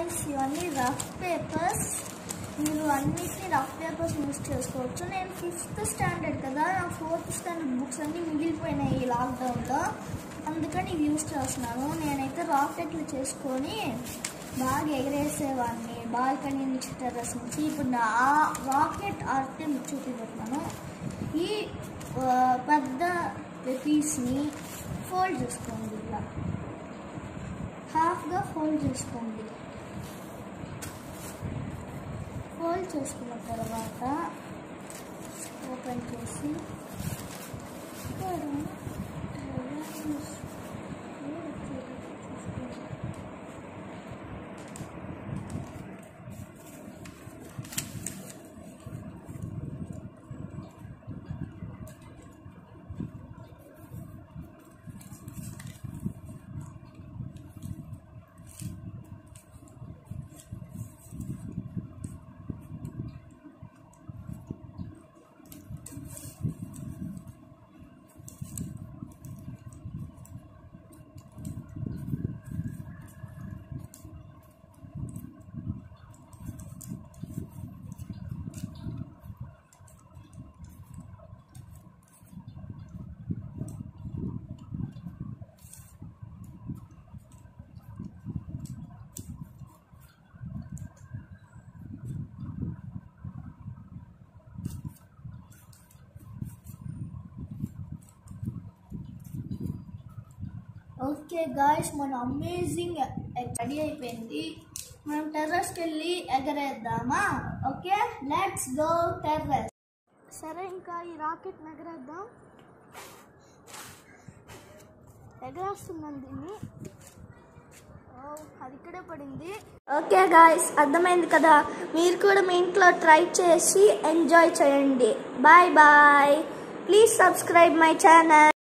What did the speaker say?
guys ఇవన్నీ rough papers మీరు అన్నిటిని రఫ్ పేపర్స్ యూస్ చేసుకోవచ్చు నేను ఫిఫ్త్ స్టాండర్డ్ కదా నా ఫోర్త్ స్టాండర్డ్ బుక్స్ అన్నీ మిగిలిపోయినాయి ఈ లాక్డౌన్లో అందుకని ఇవి యూస్ చేస్తున్నాను నేనైతే రాకెట్లు చేసుకొని బాగా ఎగరేసేవాడిని బాల్కనీ నుంచి టెర్రస్ నుంచి ఇప్పుడు నా రాకెట్ ఆర్ట్ మీకు చూపించబోతున్నాను ఈ ఆ, పెద్ద పీస్ని ఫోల్డ్ చేసుకోండి ఇలా హాఫ్గా ఫోల్డ్ చేసుకోండి ఫోల్డ్ చేసుకున్న తర్వాత ఓపెన్ చేసి ఇక్కడ ఓకే గాయస్ మన అమేజింగ్ రెడీ అయిపోయింది మనం టెర్రస్కి వెళ్ళి ఎగరేద్దామా ఓకే లెట్స్ గో టెర్రస్ సరే ఇంకా ఈ రాకెట్ ఎగరేద్దాం ఎగరేస్తున్నాను దీన్ని ఓ, అది ఇక్కడే పడింది ఓకే గాయస్ అర్థమైంది కదా మీరు కూడా మీ ఇంట్లో ట్రై చేసి ఎంజాయ్ చేయండి bye bye please subscribe my channel